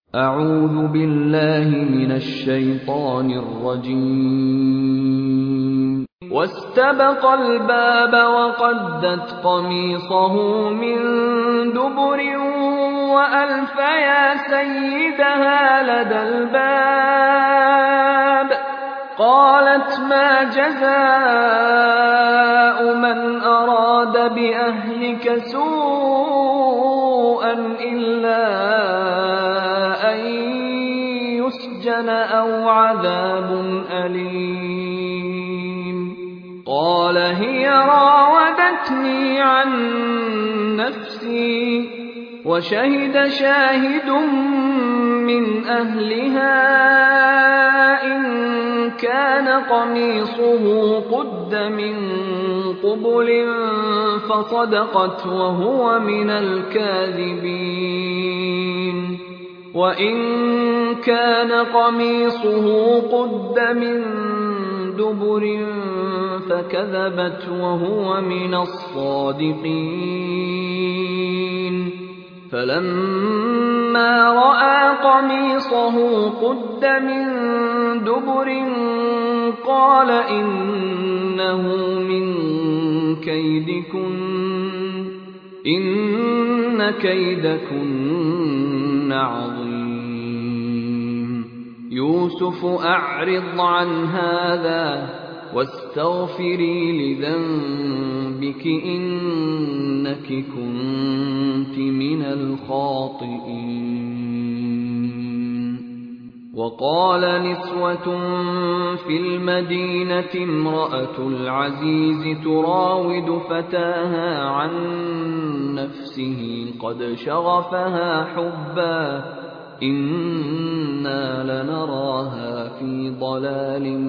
أعوذ بالله من الشيطان الرجيم واستبق الباب وقدت قميصه من دبر وألف يا سيدها لدى الباب قالت ما جزاء من أراد بأهلك سوءا إلا أن يسجن أو عذاب أليم قال هي راودتني عن نفسي وشهد شاهد من أهلها إن كان قميصه قد من قبل فصدقت وهو من الكاذبين وإن كان قميصه قد من دبر فكذبت وهو من الصادقين فلما رأى قميصه قد من دبر قال إنه من كيدكن إن كيدكن عظيم يوسف أعرض عن هذا واستغفري لذنبك إنك كنت من الخاطئين وقال نسوة في المدينة امرأة العزيز تراود فتاها عن نفسه قد شغفها حبا إنا لنراها في ضلال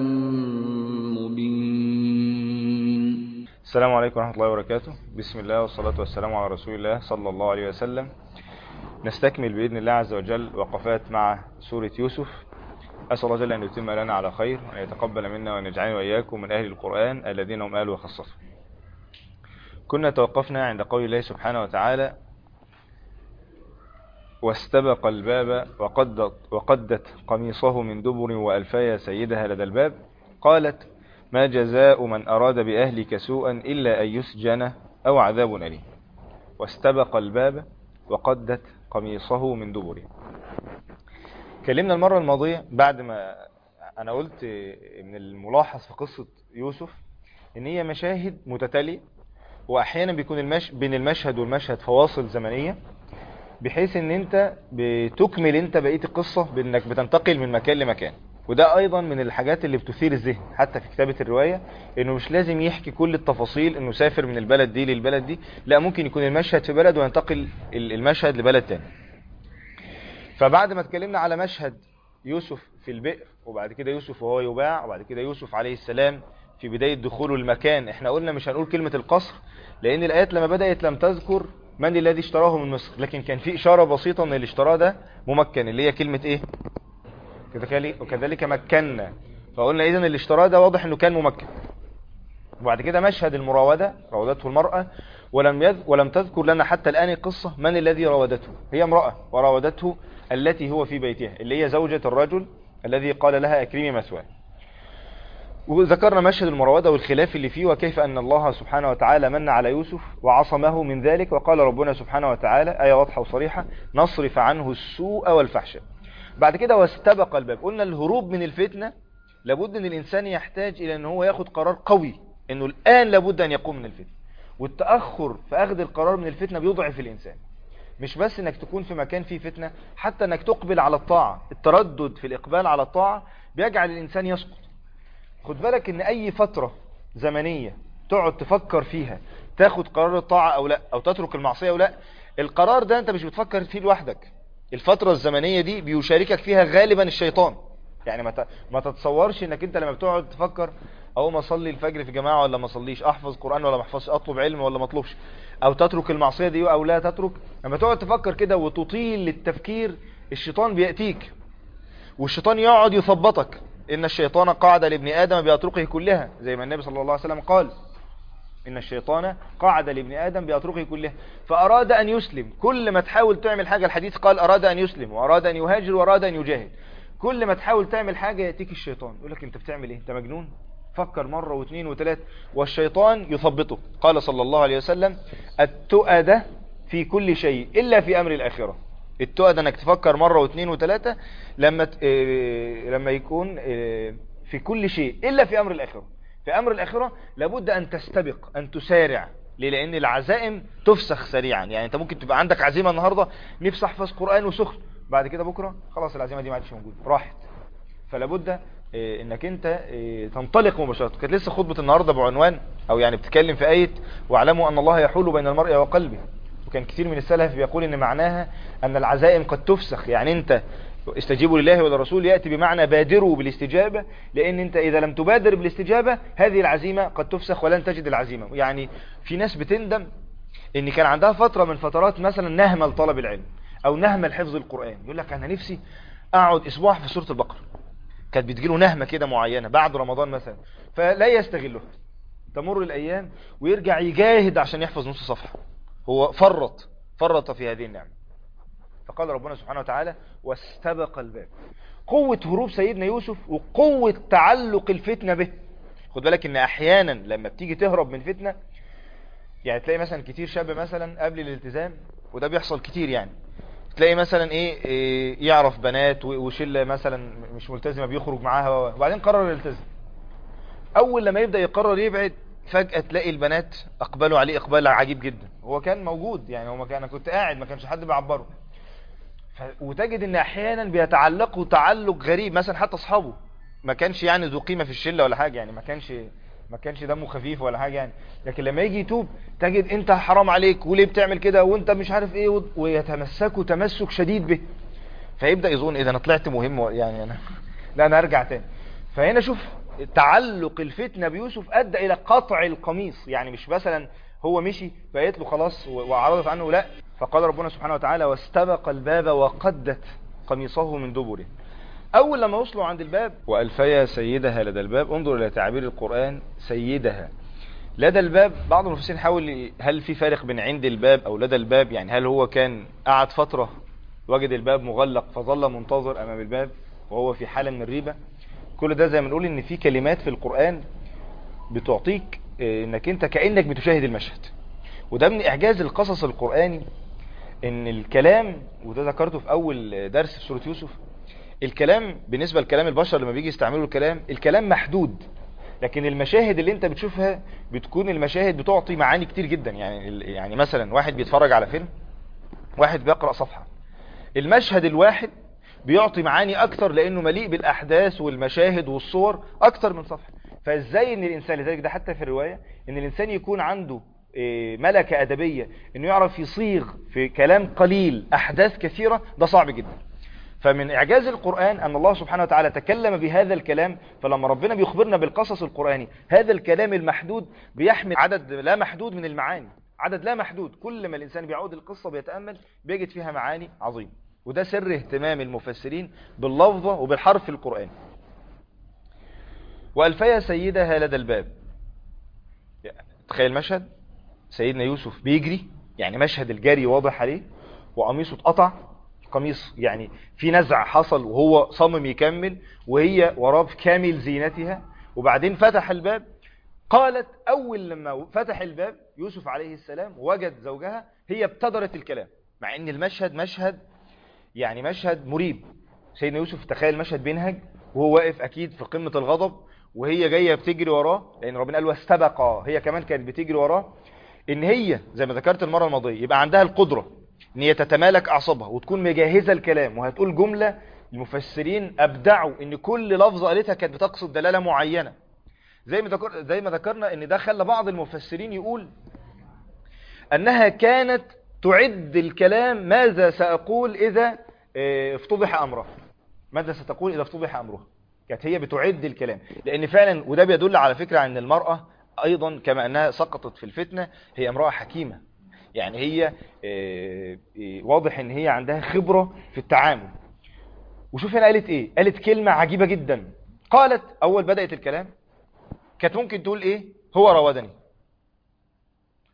مبين السلام عليكم ورحمة الله وبركاته بسم الله والصلاة والسلام على رسول الله صلى الله عليه وسلم نستكمل بإذن الله عز وجل وقفات مع سورة يوسف أسأل الله جل أن يتم لنا على خير وأن يتقبل منا وأن يجعلنا وإياكم من أهل القرآن الذين هم أهل وخصصه كنا توقفنا عند قول الله سبحانه وتعالى واستبق الباب وقدت, وقدت قميصه من دبر وألفايا سيدها لدى الباب قالت ما جزاء من أراد بأهلك سوءا إلا أن يسجن أو عذاب أليم واستبق الباب وقدت قميصه من دبر كلمنا المرة الماضية بعد ما أنا قلت من الملاحظ في قصة يوسف إن هي مشاهد متتالية وأحيانا بيكون المش... بين المشهد والمشهد فواصل زمنية بحيث ان انت بتكمل انت بقية القصة بانك بتنتقل من مكان لمكان وده ايضا من الحاجات اللي بتثير الذهن حتى في كتابة الرواية انه مش لازم يحكي كل التفاصيل انه سافر من البلد دي للبلد دي لا ممكن يكون المشهد في بلد وينتقل المشهد لبلد تاني فبعد ما اتكلمنا على مشهد يوسف في البئر وبعد كده يوسف وهو يباع وبعد كده يوسف عليه السلام في بداية دخوله المكان احنا قلنا مش هنقول كلمة القصر لان الايات لما بدأت لم تذكر من الذي اشتراه من مصر لكن كان في اشارة بسيطة ان اللي اشتراه ده ممكن اللي هي كلمة ايه وكذلك مكنا فقلنا اذا اللي اشتراه ده واضح انه كان ممكن وبعد كده مشهد المراودة راودته المرأة ولم يذ... ولم تذكر لنا حتى الآن القصة من الذي راودته هي امرأة وراودته التي هو في بيتها اللي هي زوجة الرجل الذي قال لها اكرمي مثواه وذكرنا مشهد المراودة والخلاف اللي فيه وكيف أن الله سبحانه وتعالى من على يوسف وعصمه من ذلك وقال ربنا سبحانه وتعالى آية واضحة وصريحة نصرف عنه السوء والفحشاء بعد كده واستبق الباب قلنا الهروب من الفتنة لابد أن الإنسان يحتاج إلى أن هو ياخد قرار قوي أنه الآن لابد أن يقوم من الفتنة والتأخر في أخذ القرار من الفتنة بيضعف الإنسان مش بس انك تكون في مكان فيه فتنة حتى انك تقبل على الطاعة التردد في الإقبال على الطاعة بيجعل الإنسان يسقط خد بالك ان اي فترة زمنية تقعد تفكر فيها تاخد قرار الطاعة او لا او تترك المعصية او لا القرار ده انت مش بتفكر فيه لوحدك الفترة الزمنية دي بيشاركك فيها غالبا الشيطان يعني ما ما تتصورش انك انت لما بتقعد تفكر او ما اصلي الفجر في جماعة ولا ما اصليش احفظ قرآن ولا ما احفظش اطلب علم ولا ما اطلبش او تترك المعصية دي او لا تترك لما تقعد تفكر كده وتطيل للتفكير الشيطان بيأتيك والشيطان يقعد يثبطك إن الشيطان قاعد لابن آدم بأطرقه كلها زي ما النبي صلى الله عليه وسلم قال إن الشيطان قاعد لابن آدم بأطرقه كلها فأراد أن يسلم كل ما تحاول تعمل حاجة الحديث قال أراد أن يسلم وأراد أن يهاجر وأراد أن يجاهد كل ما تحاول تعمل حاجة يأتيك الشيطان يقول لك أنت بتعمل إيه أنت مجنون فكر مرة واثنين وثلاثة والشيطان يثبطه قال صلى الله عليه وسلم التؤدة في كل شيء إلا في أمر الآخرة التؤدة أنك تفكر مرة واثنين وثلاثة لما ت... إيه... لما يكون إيه... في كل شيء إلا في أمر الآخرة في أمر الآخرة لابد أن تستبق أن تسارع ليه لأن العزائم تفسخ سريعا يعني أنت ممكن تبقى عندك عزيمة النهاردة نفسي أحفظ قرآن وسخن بعد كده بكرة خلاص العزيمة دي ما عادش موجودة راحت فلابد إيه انك انت إيه تنطلق مباشرة كانت لسه خطبة النهاردة بعنوان او يعني بتتكلم في آية واعلموا ان الله يحول بين المرء وقلبه وكان كثير من السلف بيقول ان معناها ان العزائم قد تفسخ يعني انت استجيبوا لله وللرسول يأتي بمعنى بادروا بالاستجابة لان انت اذا لم تبادر بالاستجابة هذه العزيمة قد تفسخ ولن تجد العزيمة يعني في ناس بتندم ان كان عندها فترة من فترات مثلا نهمة لطلب العلم او نهمة لحفظ القرآن يقول لك انا نفسي اقعد اسبوع في سورة البقرة كانت بتجيله نهمة كده معينة بعد رمضان مثلا فلا يستغلها تمر الايام ويرجع يجاهد عشان يحفظ نص صفحة هو فرط فرط في هذه النعمة فقال ربنا سبحانه وتعالى واستبق الباب قوة هروب سيدنا يوسف وقوة تعلق الفتنة به خد بالك ان احيانا لما بتيجي تهرب من فتنة يعني تلاقي مثلا كتير شاب مثلا قبل الالتزام وده بيحصل كتير يعني تلاقي مثلا ايه, إيه يعرف بنات وشلة مثلا مش ملتزمة بيخرج معاها وبعدين قرر يلتزم اول لما يبدأ يقرر يبعد فجأة تلاقي البنات اقبلوا عليه اقبال عجيب جدا هو كان موجود يعني هو كان انا كنت قاعد ما كانش حد بيعبره ف... وتجد ان احيانا بيتعلقوا تعلق غريب مثلا حتى اصحابه ما كانش يعني ذو قيمة في الشلة ولا حاجة يعني ما كانش ما كانش دمه خفيف ولا حاجة يعني لكن لما يجي يتوب تجد انت حرام عليك وليه بتعمل كده وانت مش عارف ايه و... ويتمسكوا تمسك شديد به فيبدأ يظن اذا انا طلعت مهم يعني انا لا انا ارجع تاني فهنا شوف تعلق الفتنة بيوسف ادى الى قطع القميص يعني مش مثلا هو مشي فقالت له خلاص وعرضت عنه لا فقال ربنا سبحانه وتعالى واستبق الباب وقدت قميصه من دبره اول لما وصلوا عند الباب والفيا سيدها لدى الباب انظر الى تعبير القرآن سيدها لدى الباب بعض المفسرين حاول هل في فارق بين عند الباب او لدى الباب يعني هل هو كان قعد فترة وجد الباب مغلق فظل منتظر امام الباب وهو في حالة من الريبة كل ده زي ما نقول ان في كلمات في القرآن بتعطيك انك انت كأنك بتشاهد المشهد وده من اعجاز القصص القرآني ان الكلام وده ذكرته في اول درس في سورة يوسف الكلام بالنسبة لكلام البشر لما بيجي يستعملوا الكلام الكلام محدود لكن المشاهد اللي انت بتشوفها بتكون المشاهد بتعطي معاني كتير جدا يعني يعني مثلا واحد بيتفرج على فيلم واحد بيقرأ صفحة المشهد الواحد بيعطي معاني اكتر لانه مليء بالاحداث والمشاهد والصور اكتر من صفحة فازاي ان الانسان لذلك ده حتى في الرواية ان الانسان يكون عنده ملكة ادبية انه يعرف يصيغ في كلام قليل احداث كثيرة ده صعب جدا فمن إعجاز القرآن أن الله سبحانه وتعالى تكلم بهذا الكلام فلما ربنا بيخبرنا بالقصص القرآني هذا الكلام المحدود بيحمل عدد لا محدود من المعاني عدد لا محدود كل ما الإنسان بيعود القصة بيتأمل بيجد فيها معاني عظيمة وده سر اهتمام المفسرين باللفظة وبالحرف القرآني وألفيا سيدها لدى الباب تخيل مشهد سيدنا يوسف بيجري يعني مشهد الجري واضح عليه وقميصه اتقطع قميص يعني في نزع حصل وهو صمم يكمل وهي وراه في كامل زينتها وبعدين فتح الباب قالت أول لما فتح الباب يوسف عليه السلام وجد زوجها هي ابتدرت الكلام مع ان المشهد مشهد يعني مشهد مريب سيدنا يوسف تخيل مشهد بينهج وهو واقف أكيد في قمة الغضب وهي جاية بتجري وراه لأن ربنا قال واستبقى هي كمان كانت بتجري وراه ان هي زي ما ذكرت المرة الماضية يبقى عندها القدرة ان هي تتمالك اعصابها وتكون مجهزة الكلام وهتقول جملة المفسرين ابدعوا ان كل لفظة قالتها كانت بتقصد دلالة معينة زي ما ذكر زي ما ذكرنا ان ده خلى بعض المفسرين يقول انها كانت تعد الكلام ماذا سأقول اذا افتضح امره ماذا ستقول اذا افتضح امره كانت هي بتعد الكلام لان فعلا وده بيدل على فكرة ان المرأة ايضا كما انها سقطت في الفتنة هي امرأة حكيمة يعني هي واضح ان هي عندها خبرة في التعامل وشوف هنا قالت ايه قالت كلمة عجيبة جدا قالت اول بدأت الكلام كانت ممكن تقول ايه هو راودني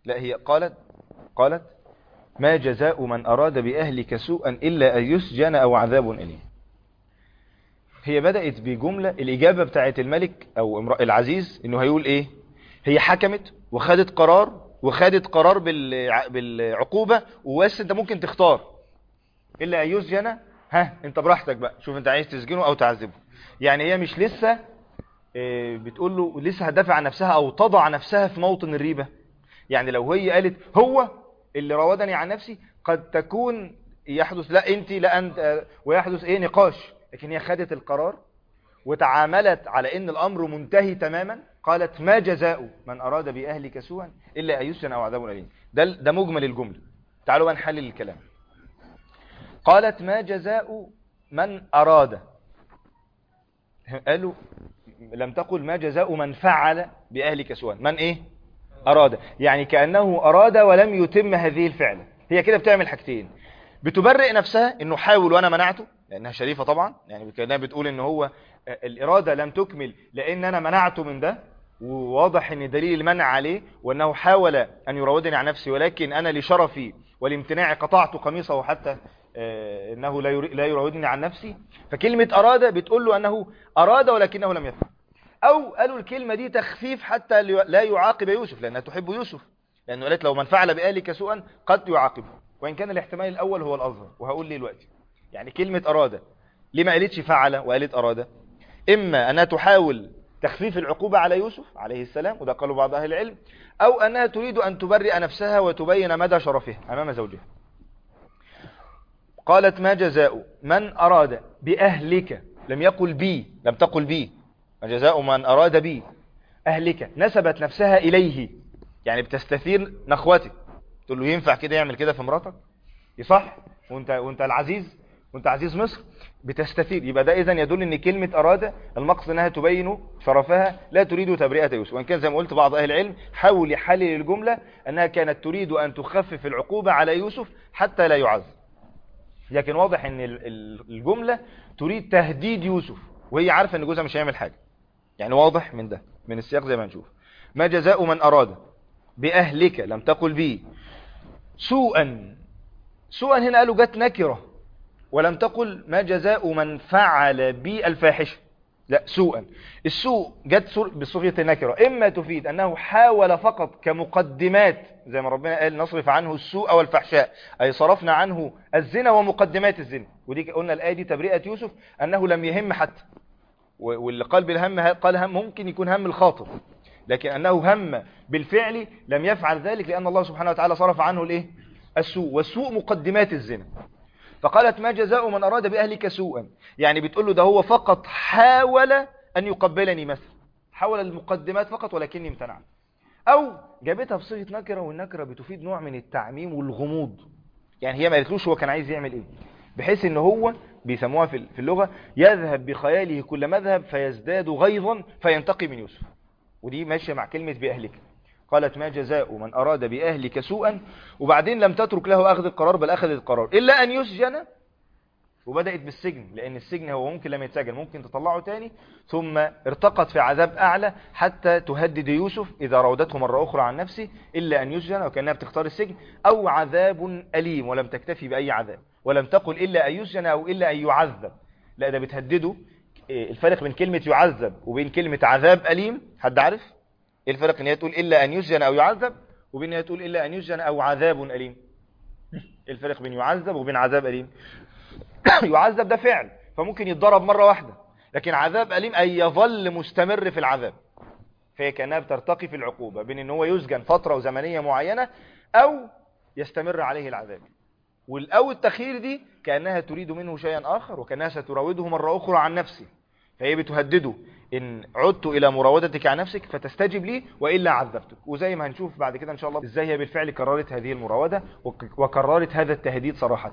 لا هي قالت قالت ما جزاء من أراد بأهلك سوءا إلا أن يسجن أو عذاب أليم هي بدأت بجملة الإجابة بتاعت الملك أو امرأ العزيز إنه هيقول إيه هي حكمت وخدت قرار وخدت قرار بالع- بالعقوبة وبس أنت ممكن تختار إلا أن يسجن ها أنت براحتك بقى شوف أنت عايز تسجنه أو تعذبه يعني هي مش لسه آه، بتقول له لسه هتدافع عن نفسها أو تضع نفسها في موطن الريبة يعني لو هي قالت هو اللي راودني عن نفسي قد تكون يحدث لا انت لا انت آه، ويحدث ايه نقاش لكن هي خدت القرار وتعاملت على ان الامر منتهي تماما قالت ما جزاء من اراد باهلك سوءا الا ان يسجن او عذاب اليم ده ده مجمل الجمله تعالوا بقى نحلل الكلام قالت ما جزاء من اراد قالوا لم تقل ما جزاء من فعل باهلك سوءا من ايه أراد يعني كأنه أراد ولم يتم هذه الفعلة هي كده بتعمل حاجتين بتبرئ نفسها انه حاول وانا منعته لانها شريفة طبعا يعني كأنها بتقول ان هو آه، الارادة لم تكمل لان انا منعته من ده وواضح ان دليل المنع عليه وانه حاول ان يراودني عن نفسي ولكن انا لشرفي والامتناع قطعت قميصه حتى آه، انه لا يري- لا يراودني عن نفسي فكلمة اراد بتقول له انه اراد ولكنه لم يفعل او قالوا الكلمة دي تخفيف حتى لي- لا يعاقب يوسف لانها تحب يوسف لانه قالت لو من فعل بآلك سوءا قد يعاقبه وان كان الاحتمال الاول هو الاظهر وهقول ليه دلوقتي يعني كلمة اراد ليه ما قالتش فعل وقالت اراد اما انها تحاول تخفيف العقوبة على يوسف عليه السلام وده قالوا بعض اهل العلم او انها تريد ان تبرئ نفسها وتبين مدى شرفها امام زوجها قالت ما جزاء من أراد بأهلك لم يقل بي لم تقل بي ما جزاء من أراد بي أهلك نسبت نفسها إليه يعني بتستثير نخوتك تقول له ينفع كده يعمل كده في مراتك يصح وانت, وانت العزيز وانت عزيز مصر بتستثير يبقى ده اذا يدل ان كلمة اراد المقصد انها تبين شرفها لا تريد تبرئة يوسف وان كان زي ما قلت بعض اهل العلم حاول يحلل الجملة انها كانت تريد ان تخفف العقوبة على يوسف حتى لا يعذب لكن واضح ان ال- ال- الجملة تريد تهديد يوسف وهي عارفة ان جوزها مش هيعمل حاجة يعني واضح من ده من السياق زي ما نشوف ما جزاء من اراد باهلك لم تقل بي سوءا سوءا هنا قالوا جت نكرة ولم تقل ما جزاء من فعل بي الفاحشة لا سوءا السوء جت سر- بصيغه النكره اما تفيد انه حاول فقط كمقدمات زي ما ربنا قال نصرف عنه السوء والفحشاء اي صرفنا عنه الزنا ومقدمات الزنا ودي قلنا الايه دي تبرئه يوسف انه لم يهم حتى و- واللي قال بالهم ه- قال هم ممكن يكون هم الخاطر لكن انه هم بالفعل لم يفعل ذلك لان الله سبحانه وتعالى صرف عنه الايه السوء والسوء مقدمات الزنا فقالت ما جزاء من أراد بأهلك سوءا يعني بتقول له ده هو فقط حاول أن يقبلني مثلا حاول المقدمات فقط ولكني امتنعت أو جابتها بصيغة نكرة والنكرة بتفيد نوع من التعميم والغموض يعني هي ما قالتلوش هو كان عايز يعمل ايه بحيث ان هو بيسموها في في اللغة يذهب بخياله كل مذهب فيزداد غيظا فينتقي من يوسف ودي ماشية مع كلمة بأهلك قالت ما جزاء من أراد بأهلك سوءا وبعدين لم تترك له أخذ القرار بل أخذ القرار إلا أن يسجن وبدأت بالسجن لأن السجن هو ممكن لم يتسجن ممكن تطلعه تاني ثم ارتقت في عذاب أعلى حتى تهدد يوسف إذا راودته مرة أخرى عن نفسه إلا أن يسجن وكأنها بتختار السجن أو عذاب أليم ولم تكتفي بأي عذاب ولم تقل إلا أن يسجن أو إلا أن يعذب لا ده بتهدده إيه الفرق بين كلمة يعذب وبين كلمة عذاب أليم حد عارف ايه الفرق ان هي تقول الا ان يسجن او يعذب وبين ان هي تقول الا ان يسجن او عذاب اليم ايه الفرق بين يعذب وبين عذاب اليم يعذب ده فعل فممكن يتضرب مرة واحدة لكن عذاب اليم اي يظل مستمر في العذاب فهي كانها بترتقي في العقوبة بين ان هو يسجن فترة زمنية معينة او يستمر عليه العذاب والاو التخيير دي كانها تريد منه شيئا اخر وكانها ستراوده مرة اخرى عن نفسه فهي بتهدده إن عدت إلى مراودتك عن نفسك فتستجب لي وإلا عذبتك وزي ما هنشوف بعد كده إن شاء الله إزاي هي بالفعل كررت هذه المراودة وك- وكررت هذا التهديد صراحة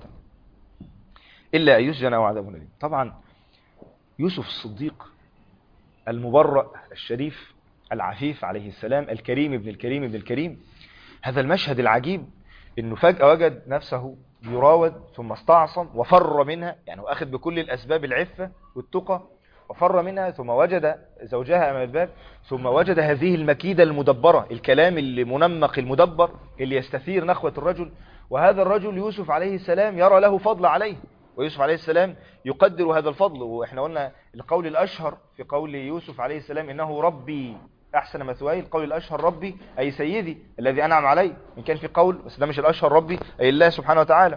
إلا أن يسجن أو عذاب أليم طبعا يوسف الصديق المبرأ الشريف العفيف عليه السلام الكريم ابن الكريم ابن الكريم هذا المشهد العجيب انه فجأة وجد نفسه يراود ثم استعصم وفر منها يعني هو اخذ بكل الاسباب العفة والتقى وفر منها ثم وجد زوجها أمام الباب ثم وجد هذه المكيدة المدبرة الكلام اللي منمق المدبر اللي يستثير نخوة الرجل وهذا الرجل يوسف عليه السلام يرى له فضل عليه ويوسف عليه السلام يقدر هذا الفضل واحنا قلنا القول الأشهر في قول يوسف عليه السلام إنه ربي أحسن مثواي القول الأشهر ربي أي سيدي الذي أنعم علي إن كان في قول بس ده مش الأشهر ربي أي الله سبحانه وتعالى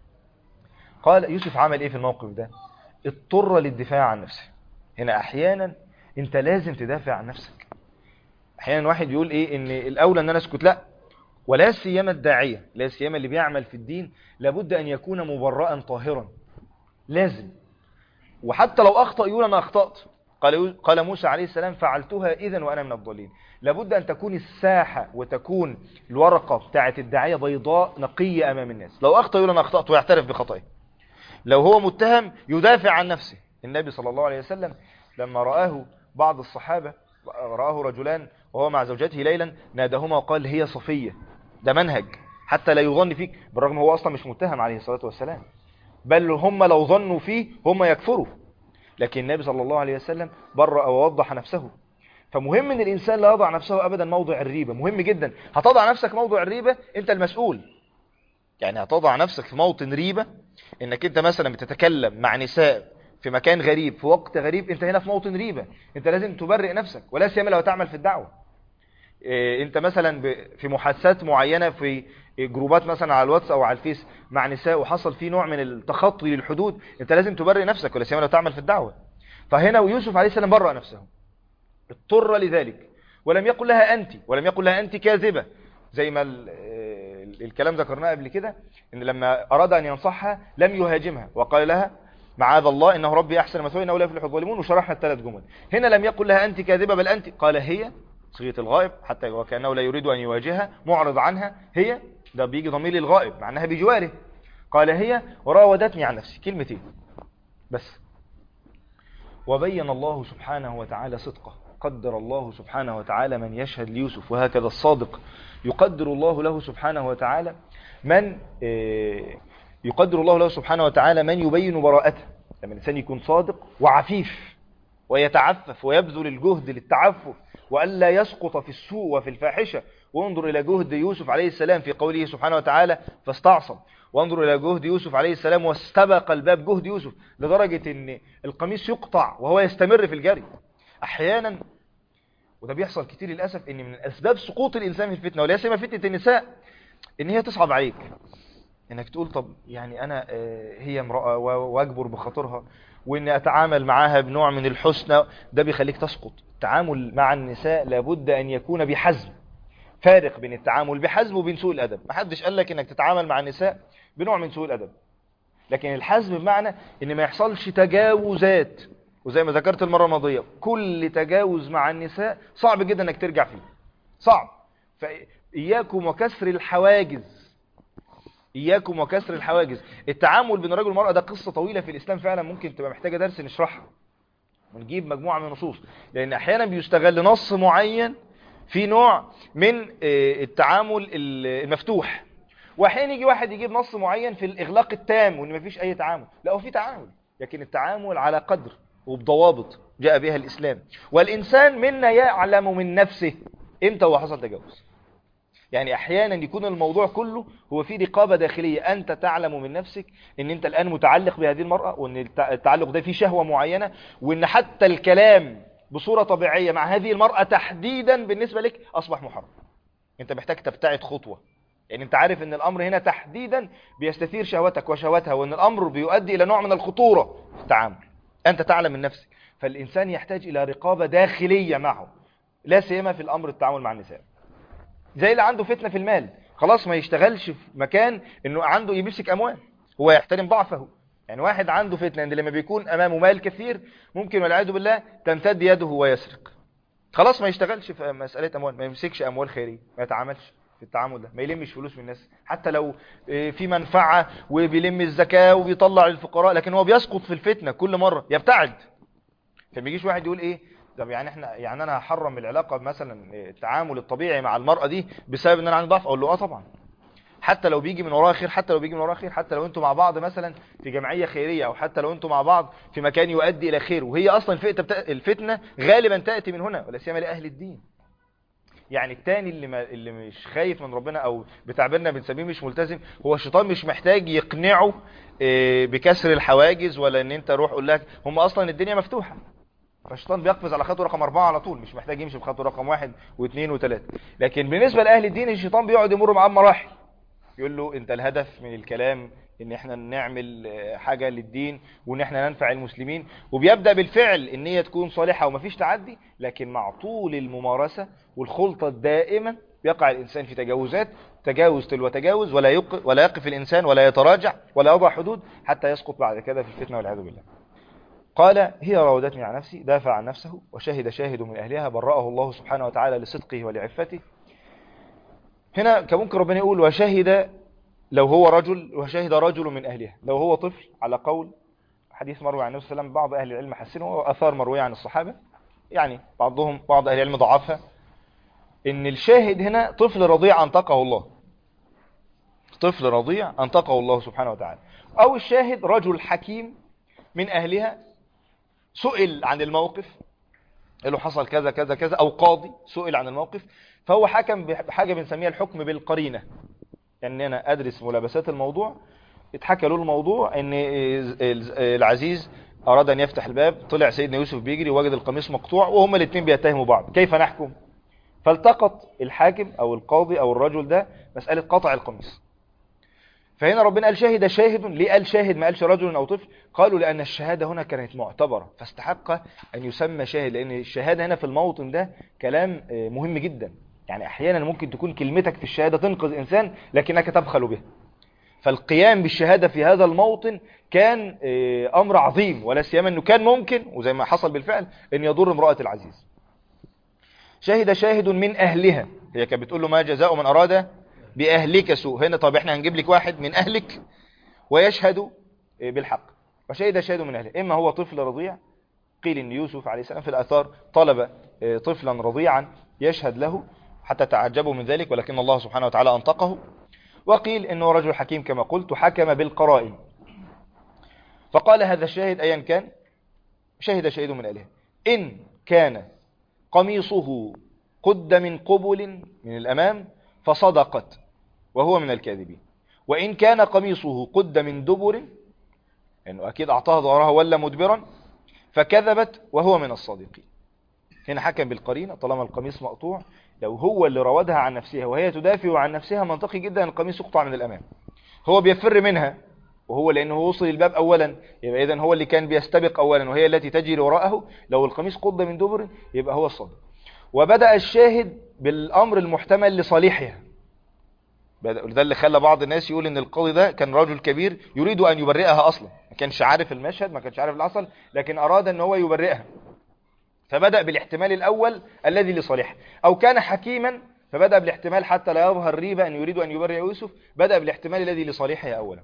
قال يوسف عمل إيه في الموقف ده اضطر للدفاع عن نفسه هنا أحيانا أنت لازم تدافع عن نفسك أحيانا واحد يقول إيه إن الأولى أن أنا أسكت لا ولا سيما الداعية لا سيما اللي بيعمل في الدين لابد أن يكون مبرئا طاهرا لازم وحتى لو أخطأ يقول أنا أخطأت قال قال موسى عليه السلام فعلتها إذا وأنا من الضالين لابد أن تكون الساحة وتكون الورقة بتاعة الداعية بيضاء نقية أمام الناس لو أخطأ يقول أنا أخطأت ويعترف بخطئه لو هو متهم يدافع عن نفسه النبي صلى الله عليه وسلم لما رآه بعض الصحابة رآه رجلان وهو مع زوجته ليلا نادهما وقال هي صفية ده منهج حتى لا يظن فيك بالرغم هو أصلا مش متهم عليه الصلاة والسلام بل هم لو ظنوا فيه هم يكفروا لكن النبي صلى الله عليه وسلم برأ ووضح نفسه فمهم ان الانسان لا يضع نفسه ابدا موضع الريبة مهم جدا هتضع نفسك موضع الريبة انت المسؤول يعني هتضع نفسك في موطن ريبة انك انت مثلا بتتكلم مع نساء في مكان غريب في وقت غريب انت هنا في موطن ريبة انت لازم تبرئ نفسك ولا سيما لو تعمل في الدعوة إيه انت مثلا في محادثات معينة في جروبات مثلا على الواتس او على الفيس مع نساء وحصل فيه نوع من التخطي للحدود انت لازم تبرئ نفسك ولا سيما لو تعمل في الدعوة فهنا ويوسف عليه السلام برأ نفسه اضطر لذلك ولم يقل لها انت ولم يقل لها انت كاذبة زي ما الكلام ذكرناه قبل كده ان لما اراد ان ينصحها لم يهاجمها وقال لها معاذ الله انه ربي احسن مثوي انه لا يفلح الظالمون وشرحنا الثلاث جمل هنا لم يقل لها انت كاذبة بل انت قال هي صيغه الغائب حتى وكانه لا يريد ان يواجهها معرض عنها هي ده بيجي ضمير الغائب مع انها بجواره قال هي وراودتني عن نفسي كلمتين بس وبين الله سبحانه وتعالى صدقه قدر الله سبحانه وتعالى من يشهد ليوسف وهكذا الصادق يقدر الله له سبحانه وتعالى من يقدر الله له سبحانه وتعالى من يبين براءته لما الإنسان يكون صادق وعفيف ويتعفف ويبذل الجهد للتعفف وألا يسقط في السوء وفي الفاحشة وانظر إلى جهد يوسف عليه السلام في قوله سبحانه وتعالى فاستعصم وانظر إلى جهد يوسف عليه السلام واستبق الباب جهد يوسف لدرجة أن القميص يقطع وهو يستمر في الجري أحيانا وده بيحصل كتير للأسف أن من أسباب سقوط الإنسان في الفتنة ولا سيما فتنة النساء أن هي تصعب عليك انك تقول طب يعني انا هي امرأة واجبر بخاطرها وان اتعامل معاها بنوع من الحسنى ده بيخليك تسقط التعامل مع النساء لابد ان يكون بحزم فارق بين التعامل بحزم وبين سوء الادب محدش قال لك انك تتعامل مع النساء بنوع من سوء الادب لكن الحزم بمعنى ان ما يحصلش تجاوزات وزي ما ذكرت المرة الماضية كل تجاوز مع النساء صعب جدا انك ترجع فيه صعب فإياكم وكسر الحواجز إياكم وكسر الحواجز التعامل بين الرجل والمرأة ده قصة طويلة في الإسلام فعلا ممكن تبقى محتاجة درس نشرحها ونجيب مجموعة من النصوص لأن أحيانا بيستغل نص معين في نوع من التعامل المفتوح وأحيانا يجي واحد يجيب نص معين في الإغلاق التام وإن مفيش أي تعامل لا هو في تعامل لكن التعامل على قدر وبضوابط جاء بها الإسلام والإنسان منا يعلم من نفسه إمتى هو حصل تجاوز يعني احيانا يكون الموضوع كله هو في رقابة داخلية انت تعلم من نفسك ان انت الان متعلق بهذه المرأة وان التعلق ده فيه شهوة معينة وان حتى الكلام بصورة طبيعية مع هذه المرأة تحديدا بالنسبة لك اصبح محرم انت محتاج تبتعد خطوة يعني انت عارف ان الامر هنا تحديدا بيستثير شهوتك وشهوتها وان الامر بيؤدي الى نوع من الخطورة في التعامل انت تعلم من نفسك فالانسان يحتاج الى رقابة داخلية معه لا سيما في الامر التعامل مع النساء زي اللي عنده فتنة في المال خلاص ما يشتغلش في مكان انه عنده يمسك اموال هو يحترم ضعفه يعني واحد عنده فتنة ان لما بيكون امامه مال كثير ممكن والعياذ بالله تمتد يده ويسرق خلاص ما يشتغلش في مسألة اموال ما يمسكش اموال خيرية ما يتعاملش في التعامل ده ما يلمش فلوس من الناس حتى لو في منفعة وبيلم الزكاة وبيطلع للفقراء لكن هو بيسقط في الفتنة كل مرة يبتعد فما يجيش واحد يقول ايه طب يعني احنا يعني انا هحرم العلاقه مثلا التعامل الطبيعي مع المراه دي بسبب ان انا عندي ضعف اقول له اه طبعا حتى لو بيجي من وراه خير حتى لو بيجي من وراه خير حتى لو انتوا مع بعض مثلا في جمعيه خيريه او حتى لو انتوا مع بعض في مكان يؤدي الى خير وهي اصلا الفتنه بتا... الفتنه غالبا تاتي من هنا ولا سيما لاهل الدين يعني التاني اللي ما اللي مش خايف من ربنا او بتعبيرنا بنسميه مش ملتزم هو الشيطان مش محتاج يقنعه إيه، بكسر الحواجز ولا ان انت روح قول لك هم اصلا الدنيا مفتوحه فالشيطان بيقفز على خطوه رقم أربعة على طول مش محتاج يمشي بخطوه رقم واحد واثنين وثلاثة لكن بالنسبة لأهل الدين الشيطان بيقعد يمر معاه مراحل يقول له انت الهدف من الكلام ان احنا نعمل آه، حاجة للدين وان احنا ننفع المسلمين وبيبدأ بالفعل ان هي تكون صالحة ومفيش تعدي لكن مع طول الممارسة والخلطة الدائمة يقع الانسان في تجاوزات تجاوز تلو تجاوز ولا يق... ولا يقف الانسان ولا يتراجع ولا يضع حدود حتى يسقط بعد كده في الفتنة والعياذ بالله قال هي راودتني عن نفسي دافع عن نفسه وشهد شاهد من أهلها برأه الله سبحانه وتعالى لصدقه ولعفته هنا كان ممكن ربنا يقول وشهد لو هو رجل وشهد رجل من أهلها لو هو طفل على قول حديث مروي عن النبي صلى الله عليه وسلم بعض أهل العلم حسنه وأثار مروية عن الصحابة يعني بعضهم بعض أهل العلم ضعفها إن الشاهد هنا طفل رضيع أنطقه الله طفل رضيع أنطقه الله سبحانه وتعالى أو الشاهد رجل حكيم من أهلها سئل عن الموقف قال له حصل كذا كذا كذا او قاضي سئل عن الموقف فهو حكم بحاجه بنسميها الحكم بالقرينه يعني انا ادرس ملابسات الموضوع اتحكى له الموضوع ان العزيز اراد ان يفتح الباب طلع سيدنا يوسف بيجري وجد القميص مقطوع وهما الاثنين بيتهموا بعض كيف نحكم فالتقط الحاكم او القاضي او الرجل ده مساله قطع القميص فهنا ربنا قال شاهد شاهد ليه قال شاهد ما قالش رجل أو طفل قالوا لأن الشهادة هنا كانت معتبرة فاستحق أن يسمى شاهد لأن الشهادة هنا في الموطن ده كلام مهم جدا يعني أحيانا ممكن تكون كلمتك في الشهادة تنقذ إنسان لكنك تبخل بها فالقيام بالشهادة في هذا الموطن كان أمر عظيم ولا سيما أنه كان ممكن وزي ما حصل بالفعل أن يضر امرأة العزيز شهد شاهد من أهلها هي كانت بتقول له ما جزاء من أراد بأهلك سوء هنا طب احنا هنجيب لك واحد من أهلك ويشهد بالحق وشهد شاهد من أهله إما هو طفل رضيع قيل إن يوسف عليه السلام في الأثار طلب طفلا رضيعا يشهد له حتى تعجبوا من ذلك ولكن الله سبحانه وتعالى أنطقه وقيل إنه رجل حكيم كما قلت حكم بالقرائن فقال هذا الشاهد أيا كان شهد شهيد من أهله إن كان قميصه قد من قبل من الأمام فصدقت وهو من الكاذبين وإن كان قميصه قد من دبر لأنه يعني أكيد أعطاها ظهرها ولا مدبرا فكذبت وهو من الصادقين هنا حكم بالقرينة طالما القميص مقطوع لو هو اللي راودها عن نفسها وهي تدافع عن نفسها منطقي جدا القميص يقطع من الأمام هو بيفر منها وهو لأنه وصل الباب أولا يبقى إذن هو اللي كان بيستبق أولا وهي التي تجري وراءه لو القميص قد من دبر يبقى هو الصادق وبدأ الشاهد بالأمر المحتمل لصالحها ده اللي خلى بعض الناس يقول ان القاضي ده كان رجل كبير يريد ان يبرئها اصلا ما كانش عارف المشهد ما كانش عارف الاصل لكن اراد ان هو يبرئها فبدأ بالاحتمال الاول الذي لصالحها او كان حكيما فبدأ بالاحتمال حتى لا يظهر ريبة ان يريد ان يبرئ يوسف بدأ بالاحتمال الذي لصالحها اولا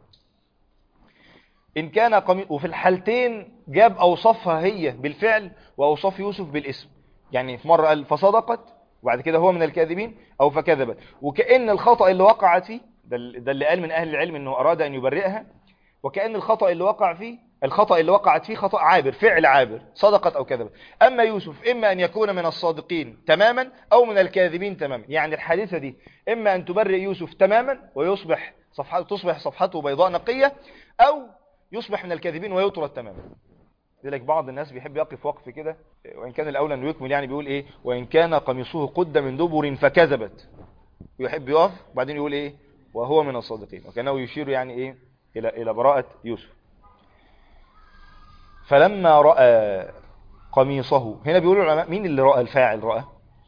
ان كان قمي... وفي الحالتين جاب اوصافها هي بالفعل واوصاف يوسف بالاسم يعني في مرة قال فصدقت وبعد كده هو من الكاذبين او فكذبت وكأن الخطأ اللي وقعت فيه ده اللي قال من اهل العلم انه اراد ان يبرئها وكأن الخطأ اللي وقع فيه الخطأ اللي وقعت فيه خطأ عابر فعل عابر صدقت او كذبت اما يوسف اما ان يكون من الصادقين تماما او من الكاذبين تماما يعني الحادثة دي اما ان تبرئ يوسف تماما ويصبح صفحته تصبح صفحته بيضاء نقية او يصبح من الكاذبين ويطرد تماما لذلك بعض الناس بيحب يقف وقف كده وإن كان الأولى أنه يكمل يعني بيقول إيه وإن كان قميصه قد من دبر فكذبت ويحب يقف وبعدين يقول إيه وهو من الصادقين وكانه يشير يعني إيه إلى إلى براءة يوسف فلما رأى قميصه هنا بيقولوا العلماء مين اللي رأى الفاعل رأى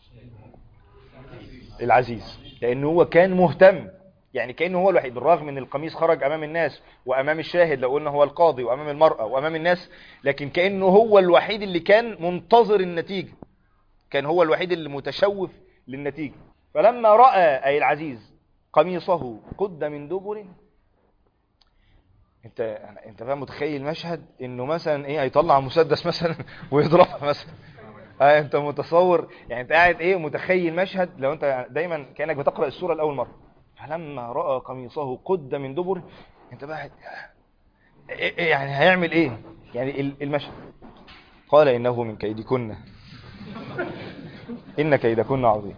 العزيز لأنه هو كان مهتم يعني كأنه هو الوحيد بالرغم من القميص خرج أمام الناس وأمام الشاهد لو قلنا هو القاضي وأمام المرأة وأمام الناس لكن كأنه هو الوحيد اللي كان منتظر النتيجة كان هو الوحيد اللي متشوف للنتيجة فلما رأى أي العزيز قميصه قد من دبر انت انت فاهم متخيل مشهد انه مثلا ايه هيطلع مسدس مثلا ويضربها مثلا اه انت متصور يعني انت قاعد ايه متخيل مشهد لو انت دايما كانك بتقرا السوره لاول مره فلما رأى قميصه قد من دبر انت بقى إيه- إيه يعني هيعمل ايه يعني ال- المشهد قال انه من كيدكن ان كيدكن عظيم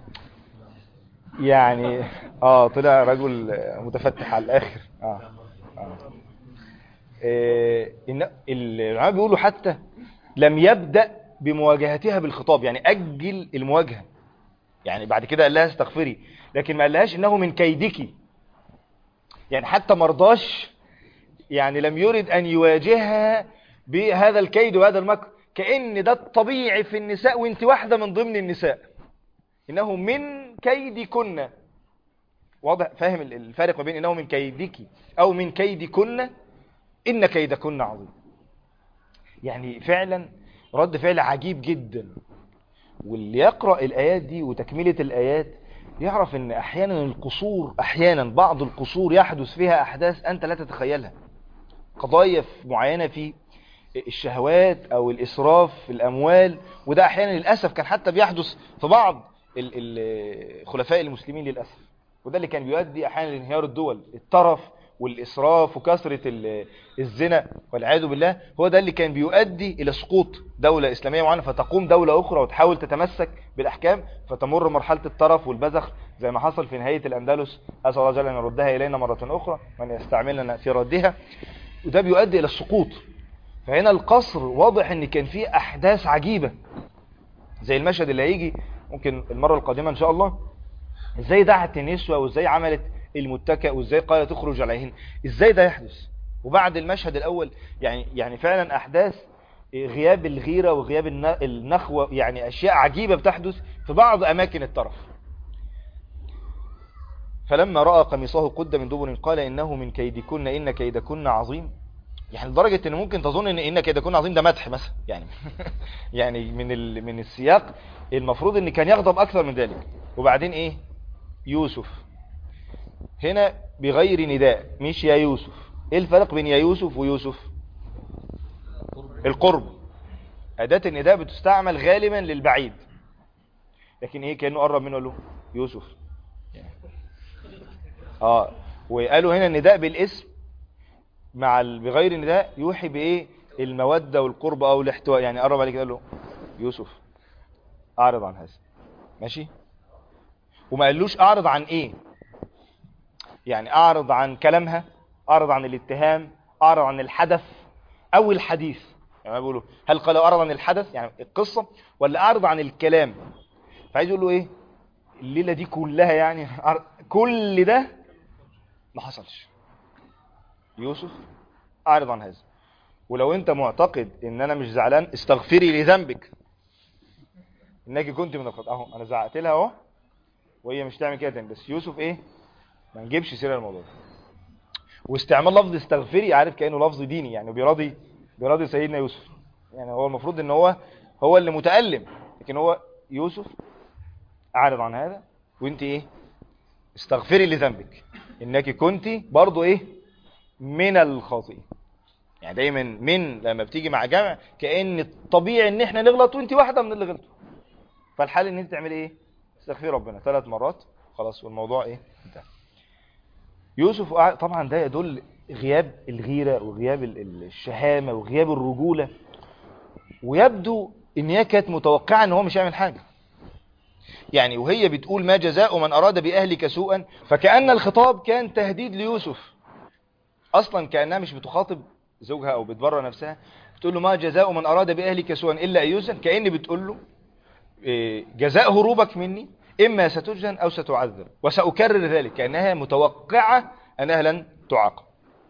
يعني اه طلع رجل متفتح على الاخر اه, آه. إيه إن العلماء بيقولوا حتى لم يبدأ بمواجهتها بالخطاب يعني أجل المواجهة يعني بعد كده قال لها استغفري لكن ما قالهاش انه من كيدك يعني حتى مرضاش يعني لم يرد ان يواجهها بهذا الكيد وهذا المكر كأن ده الطبيعي في النساء وانت واحدة من ضمن النساء انه من كيدكن واضح فاهم الفارق ما بين انه من كيدك او من كيدكن ان كيدكن عظيم يعني فعلا رد فعل عجيب جدا واللي يقرأ الآيات دي وتكملة الآيات يعرف ان احيانا القصور احيانا بعض القصور يحدث فيها احداث انت لا تتخيلها قضايا معينة في الشهوات او الاسراف في الاموال وده احيانا للأسف كان حتى بيحدث في بعض ال- ال- خلفاء المسلمين للأسف وده اللي كان بيؤدي احيانا لانهيار الدول الطرف والإسراف وكثرة ال- الزنا والعياذ بالله هو ده اللي كان بيؤدي إلى سقوط دولة إسلامية معينة فتقوم دولة أخرى وتحاول تتمسك بالأحكام فتمر مرحلة الطرف والبذخ زي ما حصل في نهاية الأندلس أسأل الله جل أن يردها إلينا مرة أخرى من يستعملنا في ردها وده بيؤدي إلى السقوط فهنا القصر واضح ان كان فيه احداث عجيبة زي المشهد اللي هيجي ممكن المرة القادمة ان شاء الله ازاي دعت النسوة وازاي عملت المتكئ وازاي قالت تخرج عليهن ازاي ده يحدث وبعد المشهد الاول يعني يعني فعلا احداث غياب الغيرة وغياب الن- النخوة يعني اشياء عجيبة بتحدث في بعض اماكن الطرف فلما رأى قميصه قد من دبر قال انه من كيدكن ان كيدكن عظيم يعني لدرجة ان ممكن تظن ان ان كيدكن عظيم ده مدح مثلا يعني يعني من ال... من السياق المفروض ان كان يغضب اكثر من ذلك وبعدين ايه يوسف هنا بغير نداء مش يا يوسف ايه الفرق بين يا يوسف ويوسف القرب اداة النداء بتستعمل غالبا للبعيد لكن ايه كأنه قرب منه قال له يوسف اه وقالوا هنا النداء بالاسم مع ال- بغير النداء يوحي بايه المودة والقرب او الاحتواء يعني قرب عليك قال له يوسف اعرض عن هذا ماشي وما قالوش اعرض عن ايه يعني اعرض عن كلامها اعرض عن الاتهام اعرض عن الحدث او الحديث يعني ما بيقولوا هل قال اعرض عن الحدث يعني القصة ولا اعرض عن الكلام فعايز يقول له ايه الليلة دي كلها يعني أعرض- كل ده ما حصلش يوسف اعرض عن هذا ولو انت معتقد ان انا مش زعلان استغفري لذنبك انك كنت من الخطأ اهو انا زعقت لها اهو وهي مش تعمل كده تاني بس يوسف ايه ما نجيبش سيره الموضوع ده واستعمال لفظ استغفري عارف كانه لفظ ديني يعني بيراضي بيراضي سيدنا يوسف يعني هو المفروض ان هو هو اللي متألم لكن هو يوسف اعرض عن هذا وانت ايه استغفري لذنبك انك كنت برضو ايه من الخاطئين يعني دايما من لما بتيجي مع جمع كأن الطبيعي ان احنا نغلط وانت واحدة من اللي غلطوا فالحال ان انت تعمل ايه استغفري ربنا ثلاث مرات خلاص والموضوع ايه انتهى يوسف قاعد- طبعا ده يدل غياب الغيرة وغياب ال- ال- الشهامة وغياب الرجولة ويبدو ان هي كانت متوقعة ان هو مش هيعمل حاجة يعني وهي بتقول ما جزاء من أراد بأهلك سوءا فكأن الخطاب كان تهديد ليوسف أصلا كأنها مش بتخاطب زوجها أو بتبرر نفسها بتقول له ما جزاء من أراد بأهلك سوءا إلا أن يسجن كأن بتقول له إيه، جزاء هروبك مني إما ستسجن أو ستعذب وسأكرر ذلك كأنها متوقعة أنها لن تعاقب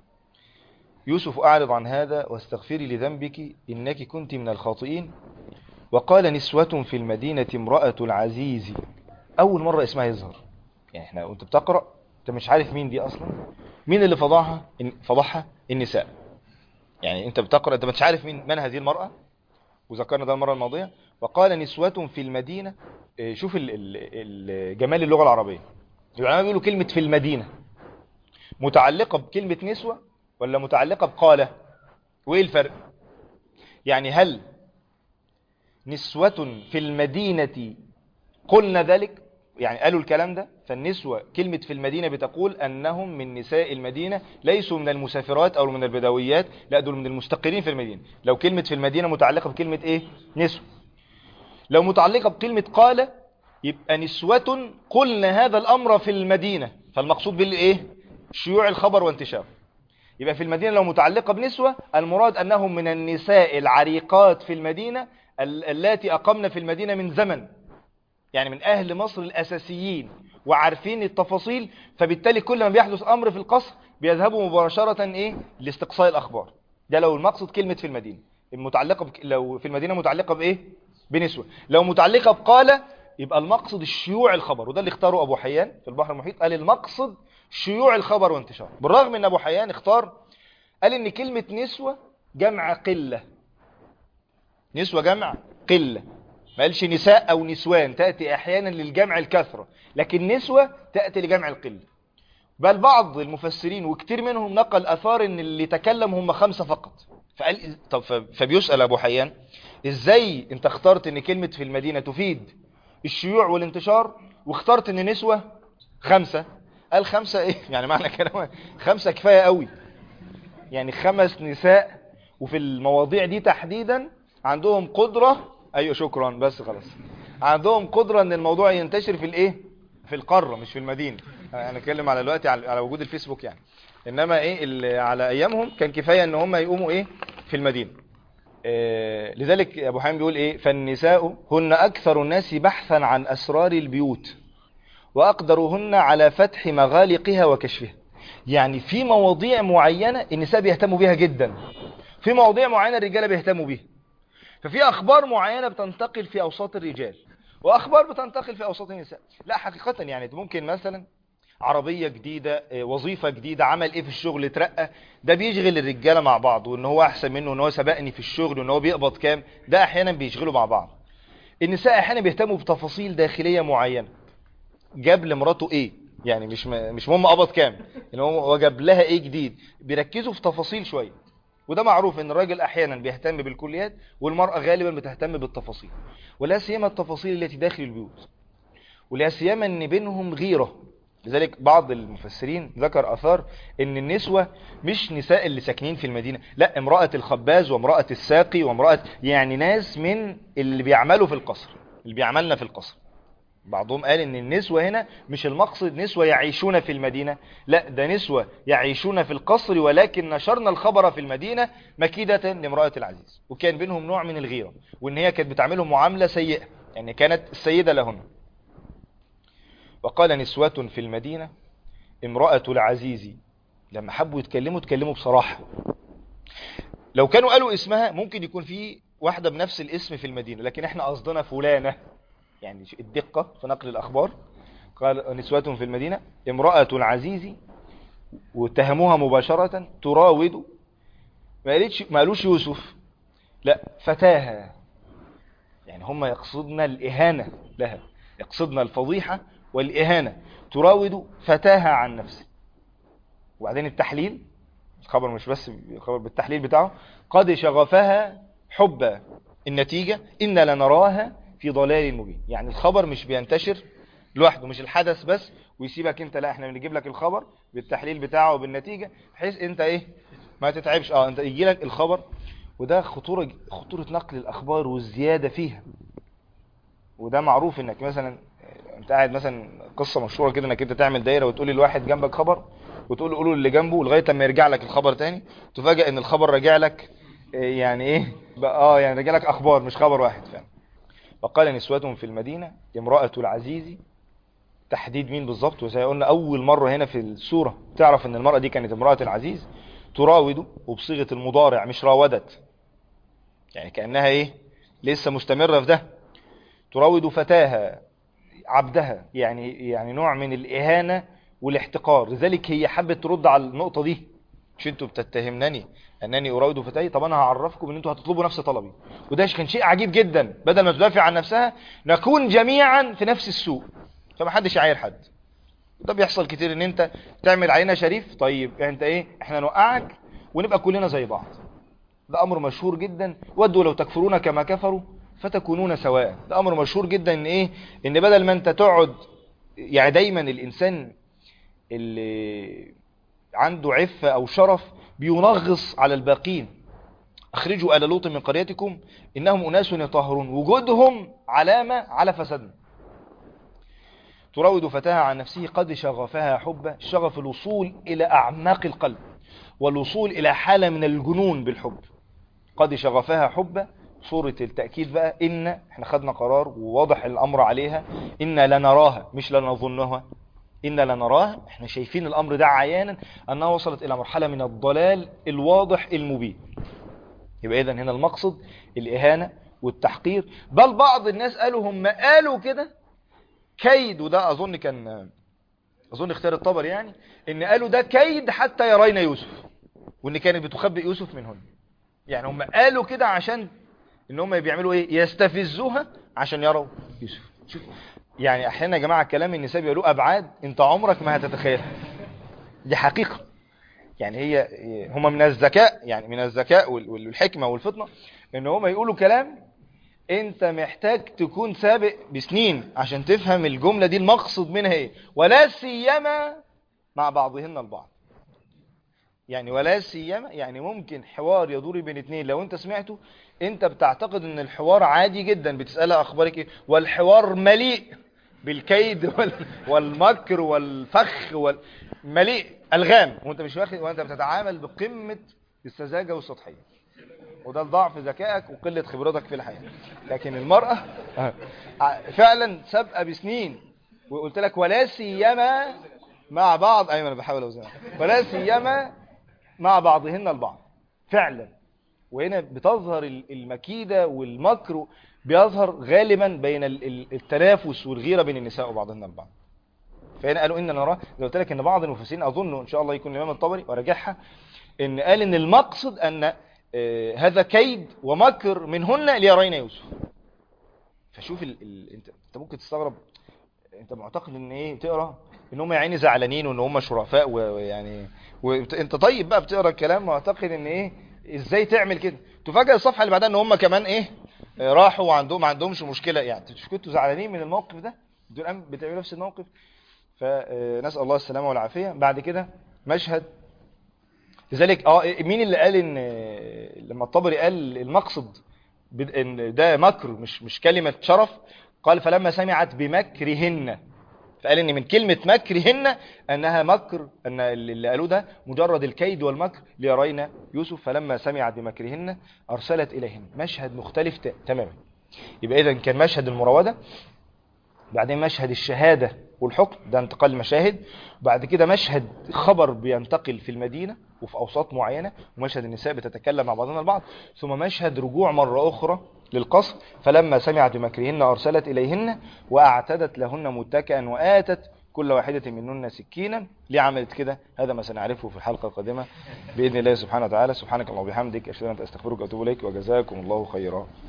يوسف أعرض عن هذا واستغفري لذنبك إنك كنت من الخاطئين وقال نسوة في المدينة امرأة العزيز أول مرة اسمها يظهر يعني احنا وانت بتقرأ انت مش عارف مين دي أصلا مين اللي فضحها إن- فضحها النساء يعني انت بتقرأ انت مش عارف مين من هذه المرأة وذكرنا ده المرة الماضية وقال نسوة في المدينة اه، شوف ال- ال- ال- جمال اللغة العربية العلماء بيقولوا كلمة في المدينة متعلقة بكلمة نسوة ولا متعلقة بقالة وايه الفرق يعني هل نسوة في المدينة قلنا ذلك يعني قالوا الكلام ده فالنسوة كلمة في المدينة بتقول أنهم من نساء المدينة ليسوا من المسافرات أو من البدويات لا دول من المستقرين في المدينة لو كلمة في المدينة متعلقة بكلمة إيه نسوة لو متعلقة بكلمة قال يبقى نسوة قلنا هذا الأمر في المدينة فالمقصود بالإيه شيوع الخبر وانتشاره يبقى في المدينة لو متعلقة بنسوة المراد أنهم من النساء العريقات في المدينة ال- اللاتي أقمن في المدينة من زمن يعني من أهل مصر الأساسيين وعارفين التفاصيل فبالتالي كل ما بيحدث أمر في القصر بيذهبوا مباشرة إيه لاستقصاء الأخبار ده لو المقصد كلمة في المدينة المتعلقة بك... لو في المدينة متعلقة بإيه بنسوة لو متعلقة بقالة يبقى المقصد الشيوع الخبر وده اللي اختاره أبو حيان في البحر المحيط قال المقصد شيوع الخبر وانتشاره بالرغم ان أبو حيان اختار قال ان كلمة نسوة جمع قلة نسوة جمع قلة ما قالش نساء او نسوان تأتي احيانا للجمع الكثرة لكن نسوة تأتي لجمع القلة بل بعض المفسرين وكتير منهم نقل اثار ان اللي تكلم هم خمسة فقط فقال طب ف- فبيسأل ابو حيان ازاي انت اخترت ان كلمة في المدينة تفيد الشيوع والانتشار واخترت ان نسوة خمسة قال خمسة ايه يعني معنى كلامه خمسة كفاية قوي يعني خمس نساء وفي المواضيع دي تحديدا عندهم قدرة ايوه شكرا بس خلاص عندهم قدرة ان الموضوع ينتشر في الايه في القارة مش في المدينة انا اتكلم على دلوقتي على على وجود الفيسبوك يعني انما ايه اللي على ايامهم كان كفاية ان هم يقوموا ايه في المدينة آه، لذلك ابو حامد بيقول ايه فالنساء هن اكثر الناس بحثا عن اسرار البيوت واقدرهن على فتح مغالقها وكشفها يعني في مواضيع معينة النساء بيهتموا بيها جدا في مواضيع معينة الرجالة بيهتموا بيها ففي اخبار معينة بتنتقل في اوساط الرجال واخبار بتنتقل في اوساط النساء لا حقيقة يعني ممكن مثلا عربية جديدة آه، وظيفة جديدة عمل ايه في الشغل اترقى ده بيشغل الرجالة مع بعض وان هو احسن منه وان هو سبقني في الشغل وان هو بيقبض كام ده احيانا بيشغلوا مع بعض النساء احيانا بيهتموا بتفاصيل داخلية معينة جاب لمراته ايه يعني مش م... مش مهم قبض كام ان هو هو جاب لها ايه جديد بيركزوا في تفاصيل شويه وده معروف ان الراجل احيانا بيهتم بالكليات والمراه غالبا بتهتم بالتفاصيل ولا سيما التفاصيل التي داخل البيوت ولا سيما ان بينهم غيره لذلك بعض المفسرين ذكر اثار ان النسوة مش نساء اللي ساكنين في المدينة لا امرأة الخباز وامرأة الساقي وامرأة يعني ناس من اللي بيعملوا في القصر اللي بيعملنا في القصر بعضهم قال ان النسوة هنا مش المقصد نسوة يعيشون في المدينة لا ده نسوة يعيشون في القصر ولكن نشرنا الخبر في المدينة مكيدة لامرأة العزيز وكان بينهم نوع من الغيرة وان هي كانت بتعملهم معاملة سيئة يعني كانت السيدة لهن وقال نسوة في المدينة امرأة العزيز لما حبوا يتكلموا تكلموا بصراحة لو كانوا قالوا اسمها ممكن يكون في واحدة بنفس الاسم في المدينة لكن احنا قصدنا فلانة يعني الدقة في نقل الأخبار قال نسوة في المدينة امرأة العزيز واتهموها مباشرة تراود ما قالتش ما قالوش يوسف لا فتاها يعني هم يقصدن الإهانة لها يقصدن الفضيحة والإهانة تراود فتاها عن نفسه وبعدين التحليل الخبر مش بس الخبر بالتحليل بتاعه قد شغفها حبا النتيجة إن لنراها في ضلال مبين يعني الخبر مش بينتشر لوحده مش الحدث بس ويسيبك انت لا احنا بنجيب لك الخبر بالتحليل بتاعه وبالنتيجة بحيث انت ايه ما تتعبش اه انت يجي لك الخبر وده خطورة خطورة نقل الاخبار والزيادة فيها وده معروف انك مثلا انت قاعد مثلا قصة مشهورة كده انك انت تعمل دايرة وتقول لواحد جنبك خبر وتقول قولوا اللي جنبه لغاية لما يرجع لك الخبر تاني تفاجئ ان الخبر راجع لك إيه يعني ايه بقى اه يعني راجع لك اخبار مش خبر واحد فاهم وقال نسوة في المدينة امرأة العزيز تحديد مين بالظبط وزي قلنا اول مرة هنا في السورة تعرف ان المرأة دي كانت امرأة العزيز تراود وبصيغة المضارع مش راودت يعني كأنها ايه لسه مستمرة في ده تراود فتاها عبدها يعني يعني نوع من الإهانة والاحتقار لذلك هي حبت ترد على النقطة دي مش انتوا بتتهمنني انني اراود فتاي طب انا هعرفكم ان انتوا هتطلبوا نفس طلبي وده كان شيء عجيب جدا بدل ما تدافع عن نفسها نكون جميعا في نفس السوق فما حدش يعاير حد ده بيحصل كتير ان انت تعمل علينا شريف طيب انت ايه احنا نوقعك ونبقى كلنا زي بعض ده امر مشهور جدا ودوا لو تكفرون كما كفروا فتكونون سواء ده امر مشهور جدا ان ايه ان بدل ما انت تقعد يعني دايما الإنسان اللي عنده عفة أو شرف بينغص على الباقين أخرجوا آل لوط من قريتكم إنهم أناس يطهرون وجودهم علامة على فسادنا تراود فتاها عن نفسه قد شغفها حبا شغف الوصول إلى أعماق القلب والوصول إلى حالة من الجنون بالحب قد شغفها حبا صورة التأكيد بقى إن احنا خدنا قرار وواضح الأمر عليها إن لنراها مش لنظنها إن لنراها احنا شايفين الأمر ده عيانا أنها وصلت إلى مرحلة من الضلال الواضح المبين يبقى إذن هنا المقصد الإهانة والتحقير بل بعض الناس قالوا هم قالوا كده كيد وده أظن كان أظن اختيار الطبر يعني إن قالوا ده كيد حتى يرين يوسف وإن كانت بتخبئ يوسف منهن يعني هم قالوا كده عشان إن هم بيعملوا إيه يستفزوها عشان يروا يوسف شوف يعني أحيانا يا جماعة كلام النساء بيقولوا أبعاد أنت عمرك ما هتتخيلها دي حقيقة يعني هي هم من الذكاء يعني من الذكاء والحكمة والفطنة ان هم يقولوا كلام انت محتاج تكون سابق بسنين عشان تفهم الجملة دي المقصد منها ايه ولا سيما مع بعضهن البعض يعني ولا سيما يعني ممكن حوار يدور بين اتنين لو انت سمعته انت بتعتقد ان الحوار عادي جدا بتسألها اخبارك ايه والحوار مليء بالكيد والمكر والفخ والمليء الغام وانت مش واخد وانت بتتعامل بقمة السذاجة والسطحية وده ضعف ذكائك وقلة خبرتك في الحياة لكن المرأة فعلا سابقة بسنين وقلت لك ولا سيما مع بعض ايوه انا بحاول اوزنها ولا سيما مع بعضهن البعض فعلا وهنا بتظهر المكيدة والمكر بيظهر غالبا بين التنافس والغيرة بين النساء وبعضهن البعض فهنا قالوا ان نراه زي قلت لك ان بعض المفسرين اظن ان شاء الله يكون الامام الطبري وراجعها ان قال ان المقصد ان آه هذا كيد ومكر منهن ليرين يوسف فشوف ال... ال... انت انت ممكن تستغرب انت معتقد ان ايه تقرا ان هم يا عيني زعلانين وان هم شرفاء ويعني وانت طيب بقى بتقرا الكلام معتقد ان ايه ازاي تعمل كده تفاجئ الصفحه اللي بعدها ان هم كمان ايه راحوا وعندهم ما عندهمش مشكله يعني مش كنتوا زعلانين من الموقف ده دول الان بتعملوا نفس الموقف فنسال الله السلامه والعافيه بعد كده مشهد لذلك اه مين اللي قال ان لما الطبري قال المقصد ان ده مكر مش مش كلمه شرف قال فلما سمعت بمكرهن فقال ان من كلمة مكرهن انها مكر ان اللي قالوه ده مجرد الكيد والمكر ليرين يوسف فلما سمعت بمكرهن ارسلت اليهن مشهد مختلف تماما يبقى اذا كان مشهد المراودة بعدين مشهد الشهادة والحكم ده انتقال المشاهد بعد كده مشهد خبر بينتقل في المدينة وفي أوساط معينة ومشهد النساء بتتكلم مع بعضنا البعض ثم مشهد رجوع مرة أخرى للقصر فلما سمعت بمكرهن أرسلت إليهن وأعتدت لهن متكئا وآتت كل واحدة منهن سكينا ليه عملت كده هذا ما سنعرفه في الحلقة القادمة بإذن الله سبحانه وتعالى سبحانك اللهم وبحمدك أشهد أن لا إله إلا أنت أستغفرك وأتوب إليك وجزاكم الله خيرا